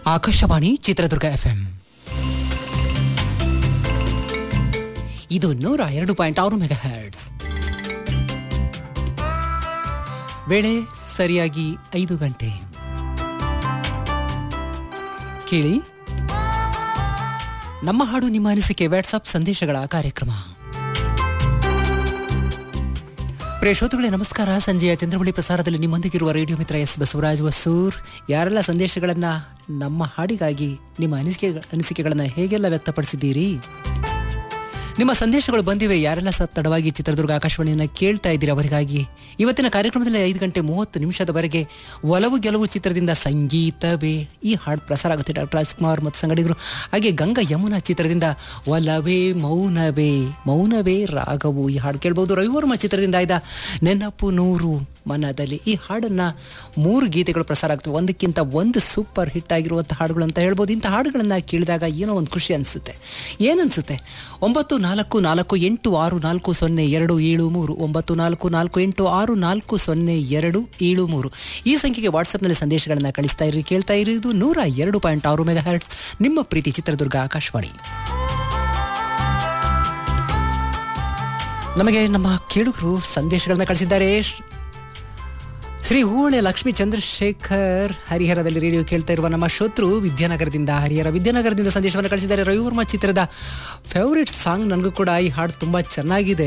Akashvani Chitradurga FM ಇದು ನೂರ ಎರಡು ಪಾಯಿಂಟ್ ಆರು ಮೆಗಾ ಹರ್ಟ್ಸ್ ವೇಳೆ ಸರಿಯಾಗಿ ಐದು ಗಂಟೆ ಕೇಳಿ ನಮ್ಮ ಹಾಡು ನಿಮ್ಮ ಅನಿಸಿಕೆ ವಾಟ್ಸಪ್ ಸಂದೇಶಗಳ ಕಾರ್ಯಕ್ರಮ ಪ್ರಿಯ ಶ್ರೋತೃಗಳೇ ನಮಸ್ಕಾರ ಸಂಜೆಯ ಚಂದ್ರವಳ್ಳಿ ಪ್ರಸಾರದಲ್ಲಿ ನಿಮ್ಮೊಂದಿಗಿರುವ ರೇಡಿಯೋ ಮಿತ್ರ ಎಸ್ ಬಸವರಾಜ್ ವಸೂರ್ ಯಾರೆಲ್ಲ ಸಂದೇಶಗಳನ್ನು ನಮ್ಮ ಹಾಡಿಗಾಗಿ ನಿಮ್ಮ ಅನಿಸಿಕೆ ಅನಿಸಿಕೆಗಳನ್ನು ಹೇಗೆಲ್ಲ ವ್ಯಕ್ತಪಡಿಸಿದ್ದೀರಿ ನಿಮ್ಮ ಸಂದೇಶಗಳು ಬಂದಿವೆ ಯಾರೆಲ್ಲ ಸ ತಡವಾಗಿ ಚಿತ್ರದುರ್ಗ ಆಕಾಶವಾಣಿಯನ್ನು ಕೇಳ್ತಾ ಇದ್ದೀರಿ ಅವರಿಗಾಗಿ ಇವತ್ತಿನ ಕಾರ್ಯಕ್ರಮದಲ್ಲಿ ಐದು ಗಂಟೆ ಮೂವತ್ತು ನಿಮಿಷದವರೆಗೆ ಒಲವು ಗೆಲುವು ಚಿತ್ರದಿಂದ ಸಂಗೀತವೇ ಈ ಹಾಡು ಪ್ರಸಾರ ಆಗುತ್ತೆ ಡಾಕ್ಟರ್ ರಾಜ್ಕುಮಾರ್ ಮತ್ತು ಸಂಗಡಿಗರು ಹಾಗೆ ಗಂಗಾ ಯಮುನಾ ಚಿತ್ರದಿಂದ ಒಲವೇ ಮೌನವೇ ಮೌನವೇ ರಾಗವು ಈ ಹಾಡು ಕೇಳ್ಬೋದು ರವಿವರ್ಮ ಚಿತ್ರದಿಂದ ಆಯ್ದ ನೆನಪು ನೂರು ಮನದಲ್ಲಿ ಈ ಹಾಡನ್ನು ಮೂರು ಗೀತೆಗಳು ಪ್ರಸಾರ ಆಗ್ತವೆ ಒಂದಕ್ಕಿಂತ ಒಂದು ಸೂಪರ್ ಹಿಟ್ ಆಗಿರುವಂಥ ಹಾಡುಗಳು ಅಂತ ಹೇಳ್ಬೋದು ಇಂಥ ಹಾಡುಗಳನ್ನು ಕೇಳಿದಾಗ ಏನೋ ಒಂದು ಖುಷಿ ಅನಿಸುತ್ತೆ ಏನನ್ಸುತ್ತೆ ಒಂಬತ್ತು ನಾಲ್ಕು ನಾಲ್ಕು ಎಂಟು ಆರು ನಾಲ್ಕು ಸೊನ್ನೆ ಎರಡು ಏಳು ಮೂರು ಒಂಬತ್ತು ನಾಲ್ಕು ನಾಲ್ಕು ಎಂಟು ಆರು ನಾಲ್ಕು ಸೊನ್ನೆ ಎರಡು ಏಳು ಮೂರು ಈ ಸಂಖ್ಯೆಗೆ ವಾಟ್ಸಪ್ನಲ್ಲಿ ಸಂದೇಶಗಳನ್ನು ಕಳಿಸ್ತಾ ಇರಿ ಕೇಳ್ತಾ ಇರೋದು ನೂರ ಎರಡು ಪಾಯಿಂಟ್ ಆರು ಮೆಗಾ ಹರ್ಟ್ಸ್ ನಿಮ್ಮ ಪ್ರೀತಿ ಚಿತ್ರದುರ್ಗ ಆಕಾಶವಾಣಿ ನಮಗೆ ನಮ್ಮ ಕೇಳುಗರು ಸಂದೇಶಗಳನ್ನ ಕಳಿಸಿದ್ದಾರೆ ಶ್ರೀ ಹೂಳೆ ಲಕ್ಷ್ಮೀ ಚಂದ್ರಶೇಖರ್ ಹರಿಹರದಲ್ಲಿ ರೇಡಿಯೋ ಕೇಳ್ತಾ ಇರುವ ನಮ್ಮ ಶೋತ್ರು ವಿದ್ಯಾನಗರದಿಂದ ಹರಿಹರ ವಿದ್ಯಾನಗರದಿಂದ ಸಂದೇಶವನ್ನು ಕಳಿಸಿದ್ದಾರೆ ರವಿವರ್ಮ ಚಿತ್ರದ ಫೇವ್ರೆಟ್ ಸಾಂಗ್ ನನಗೂ ಕೂಡ ಈ ಹಾಡು ತುಂಬ ಚೆನ್ನಾಗಿದೆ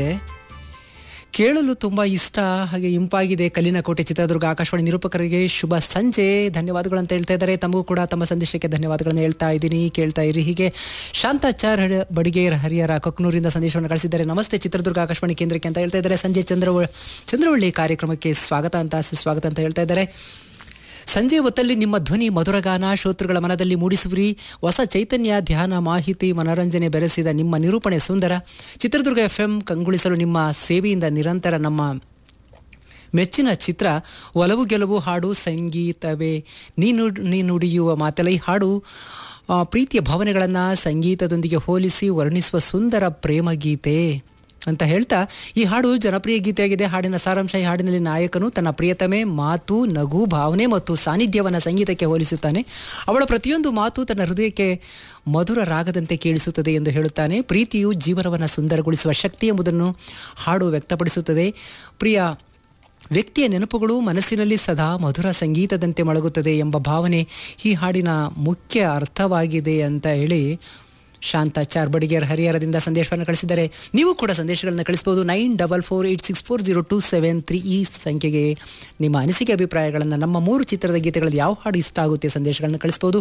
ಕೇಳಲು ತುಂಬ ಇಷ್ಟ ಹಾಗೆ ಇಂಪಾಗಿದೆ ಕಲ್ಲಿನ ಕೋಟೆ ಚಿತ್ರದುರ್ಗ ಆಕಾಶವಾಣಿ ನಿರೂಪಕರಿಗೆ ಶುಭ ಸಂಜೆ ಧನ್ಯವಾದಗಳು ಅಂತ ಹೇಳ್ತಾ ಇದ್ದಾರೆ ತಮಗೂ ಕೂಡ ತಮ್ಮ ಸಂದೇಶಕ್ಕೆ ಧನ್ಯವಾದಗಳನ್ನು ಹೇಳ್ತಾ ಇದ್ದೀನಿ ಕೇಳ್ತಾ ಇರಿ ಹೀಗೆ ಶಾಂತಾಚಾರ್ ಹಡ- ಬಡಿಗೇರ್ ಹರಿಹರ ಕೊಕ್ನೂರಿಂದ ಸಂದೇಶವನ್ನು ಕಳಿಸಿದ್ದಾರೆ ನಮಸ್ತೆ ಚಿತ್ರದುರ್ಗ ಆಕಾಶವಾಣಿ ಕೇಂದ್ರಕ್ಕೆ ಅಂತ ಹೇಳ್ತಾ ಇದ್ದಾರೆ ಸಂಜೆ ಚಂದ್ರವ ಚಂದ್ರವಳ್ಳಿ ಕಾರ್ಯಕ್ರಮಕ್ಕೆ ಸ್ವಾಗತ ಅಂತ ಸುಸ್ವಾಗತ ಅಂತ ಹೇಳ್ತಾ ಇದ್ದಾರೆ ಸಂಜೆ ಹೊತ್ತಲ್ಲಿ ನಿಮ್ಮ ಧ್ವನಿ ಮಧುರಗಾನ ಶ್ರೋತೃಗಳ ಮನದಲ್ಲಿ ಮೂಡಿಸುವಿರಿ ಹೊಸ ಚೈತನ್ಯ ಧ್ಯಾನ ಮಾಹಿತಿ ಮನೋರಂಜನೆ ಬೆರೆಸಿದ ನಿಮ್ಮ ನಿರೂಪಣೆ ಸುಂದರ ಚಿತ್ರದುರ್ಗ ಎಫ್ ಎಂ ಕಂಗೊಳಿಸಲು ನಿಮ್ಮ ಸೇವೆಯಿಂದ ನಿರಂತರ ನಮ್ಮ ಮೆಚ್ಚಿನ ಚಿತ್ರ ಒಲವು ಗೆಲುವು ಹಾಡು ಸಂಗೀತವೇ ನೀನು ನೀ ನುಡಿಯುವ ಮಾತೆಲ್ಲ ಈ ಹಾಡು ಆ, ಪ್ರೀತಿಯ ಭಾವನೆಗಳನ್ನು ಸಂಗೀತದೊಂದಿಗೆ ಹೋಲಿಸಿ ವರ್ಣಿಸುವ ಸುಂದರ ಪ್ರೇಮ ಗೀತೆ ಅಂತ ಹೇಳ್ತಾ ಈ ಹಾಡು ಜನಪ್ರಿಯ ಗೀತೆಯಾಗಿದೆ ಹಾಡಿನ ಸಾರಾಂಶ ಈ ಹಾಡಿನಲ್ಲಿ ನಾಯಕನು ತನ್ನ ಪ್ರಿಯತಮೆ ಮಾತು ನಗು ಭಾವನೆ ಮತ್ತು ಸಾನ್ನಿಧ್ಯವನ್ನು ಸಂಗೀತಕ್ಕೆ ಹೋಲಿಸುತ್ತಾನೆ ಅವಳ ಪ್ರತಿಯೊಂದು ಮಾತು ತನ್ನ ಹೃದಯಕ್ಕೆ ಮಧುರ ರಾಗದಂತೆ ಕೇಳಿಸುತ್ತದೆ ಎಂದು ಹೇಳುತ್ತಾನೆ ಪ್ರೀತಿಯು ಜೀವನವನ್ನು ಸುಂದರಗೊಳಿಸುವ ಶಕ್ತಿ ಎಂಬುದನ್ನು ಹಾಡು ವ್ಯಕ್ತಪಡಿಸುತ್ತದೆ ಪ್ರಿಯ ವ್ಯಕ್ತಿಯ ನೆನಪುಗಳು ಮನಸ್ಸಿನಲ್ಲಿ ಸದಾ ಮಧುರ ಸಂಗೀತದಂತೆ ಮೊಳಗುತ್ತದೆ ಎಂಬ ಭಾವನೆ ಈ ಹಾಡಿನ ಮುಖ್ಯ ಅರ್ಥವಾಗಿದೆ ಅಂತ ಹೇಳಿ ಶಾಂತ ಚಾರ್ ಬಡಿಗೇರ್ ಹರಿಹರದಿಂದ ಸಂದೇಶವನ್ನು ಕಳಿಸಿದ್ದಾರೆ ನೀವು ಕೂಡ ಸಂದೇಶಗಳನ್ನು ಕಳಿಸಬಹುದು nine double four eight six four zero two seven three ಈ ಸಂಖ್ಯೆಗೆ ನಿಮ್ಮ ಅನಿಸಿಕೆ ಅಭಿಪ್ರಾಯಗಳನ್ನು ನಮ್ಮ ಮೂರು ಚಿತ್ರದ ಗೀತೆಗಳಲ್ಲಿ ಯಾವ ಹಾಡು ಇಷ್ಟ ಆಗುತ್ತೆ ಸಂದೇಶಗಳನ್ನು ಕಳಿಸ್ಬೋದು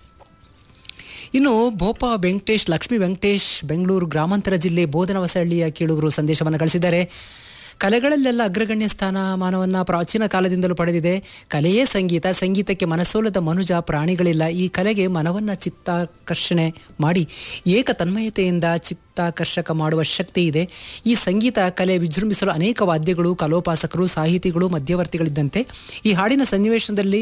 ಇನ್ನು ಭೋಪ ವೆಂಕಟೇಶ್ ಲಕ್ಷ್ಮೀ ವೆಂಕಟೇಶ್ ಬೆಂಗಳೂರು ಗ್ರಾಮಾಂತರ ಜಿಲ್ಲೆ ಬೋಧನವಸಹಳ್ಳಿಯ ಕೇಳುಗರು ಸಂದೇಶವನ್ನು ಕಳಿಸಿದ್ದಾರೆ ಕಲೆಗಳಲ್ಲೆಲ್ಲ ಅಗ್ರಗಣ್ಯ ಸ್ಥಾನಮಾನವನ್ನು ಪ್ರಾಚೀನ ಕಾಲದಿಂದಲೂ ಪಡೆದಿದೆ ಕಲೆಯೇ ಸಂಗೀತ ಸಂಗೀತಕ್ಕೆ ಮನಸೋಲದ ಮನುಜ ಪ್ರಾಣಿಗಳಿಲ್ಲ ಈ ಕಲೆಗೆ ಮನವನ್ನು ಚಿತ್ತಾಕರ್ಷಣೆ ಮಾಡಿ ಏಕ ತನ್ಮಯತೆಯಿಂದ ಚಿತ್ತಾಕರ್ಷಕ ಮಾಡುವ ಶಕ್ತಿ ಇದೆ ಈ ಸಂಗೀತ ಕಲೆ ವಿಜೃಂಭಿಸಲು ಅನೇಕ ವಾದ್ಯಗಳು ಕಲೋಪಾಸಕರು ಸಾಹಿತಿಗಳು ಮಧ್ಯವರ್ತಿಗಳಿದ್ದಂತೆ ಈ ಹಾಡಿನ ಸನ್ನಿವೇಶದಲ್ಲಿ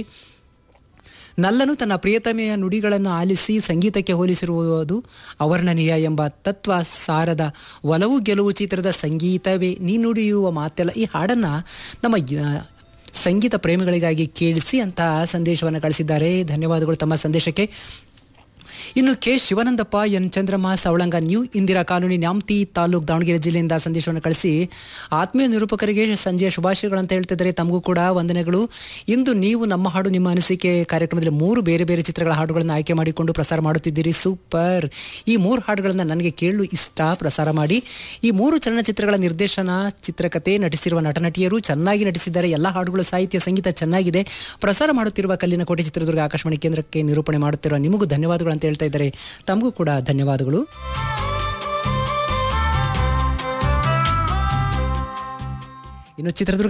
ನಲ್ಲನು ತನ್ನ ಪ್ರಿಯತಮೆಯ ನುಡಿಗಳನ್ನು ಆಲಿಸಿ ಸಂಗೀತಕ್ಕೆ ಹೋಲಿಸಿರುವುದು ಅವರ್ಣನೀಯ ಎಂಬ ತತ್ವ ಸಾರದ ಒಲವು ಗೆಲುವು ಚಿತ್ರದ ಸಂಗೀತವೇ ನೀ ನುಡಿಯುವ ಮಾತೆಲ್ಲ ಈ ಹಾಡನ್ನು ನಮ್ಮ ಯ- ಸಂಗೀತ ಪ್ರೇಮಿಗಳಿಗಾಗಿ ಕೇಳಿಸಿ ಅಂತ ಸಂದೇಶವನ್ನು ಕಳಿಸಿದ್ದಾರೆ ಧನ್ಯವಾದಗಳು ತಮ್ಮ ಸಂದೇಶಕ್ಕೆ ಇನ್ನು K Shivanandappa N Chandramma Savalanga new Indira colony Nyamti taluk Davanagere ಜಿಲ್ಲೆಯಿಂದ ಸಂದೇಶವನ್ನು ಕಳಿಸಿ ಆತ್ಮೀಯ ನಿರೂಪಕರಿಗೆ ಸಂಜೆಯ ಶುಭಾಶಯಗಳು ಅಂತ ಹೇಳ್ತಿದ್ದಾರೆ ತಮಗೂ ಕೂಡ ವಂದನೆಗಳು ಇಂದು ನೀವು ನಮ್ಮ ಹಾಡು ನಿಮ್ಮ ಅನಿಸಿಕೆ ಕಾರ್ಯಕ್ರಮದಲ್ಲಿ ಮೂರು ಬೇರೆ ಬೇರೆ ಚಿತ್ರಗಳ ಹಾಡುಗಳನ್ನು ಆಯ್ಕೆ ಮಾಡಿಕೊಂಡು ಪ್ರಸಾರ ಮಾಡುತ್ತಿದ್ದೀರಿ ಸೂಪರ್ ಈ ಮೂರು ಹಾಡುಗಳನ್ನು ನನಗೆ ಕೇಳಲು ಇಷ್ಟ ಪ್ರಸಾರ ಮಾಡಿ ಈ ಮೂರು ಚಲನಚಿತ್ರಗಳ ನಿರ್ದೇಶನ ಚಿತ್ರಕಥೆ ನಟಿಸಿರುವ ನಟನಟಿಯರು ಚೆನ್ನಾಗಿ ನಟಿಸಿದ್ದಾರೆ ಎಲ್ಲ ಹಾಡುಗಳು ಸಾಹಿತ್ಯ ಸಂಗೀತ ಚೆನ್ನಾಗಿದೆ ಪ್ರಸಾರ ಮಾಡುತ್ತಿರುವ ಕಲ್ಲಿನ ಕೋಟೆ ಚಿತ್ರದುರ್ಗ ಆಕಾಶವಾಣಿ ಕೇಂದ್ರಕ್ಕೆ ನಿರೂಪಣೆ ಮಾಡುತ್ತಿರುವ ನಿಮಗೂ ಧನ್ಯವಾದಗಳು ಅಂತ ಹೇಳ್ತಾ ಇದ್ದಾರೆ ತಮಗೂ ಕೂಡ ಧನ್ಯವಾದಗಳು ಇನ್ನು ಚಿತ್ರದುರ್ಗ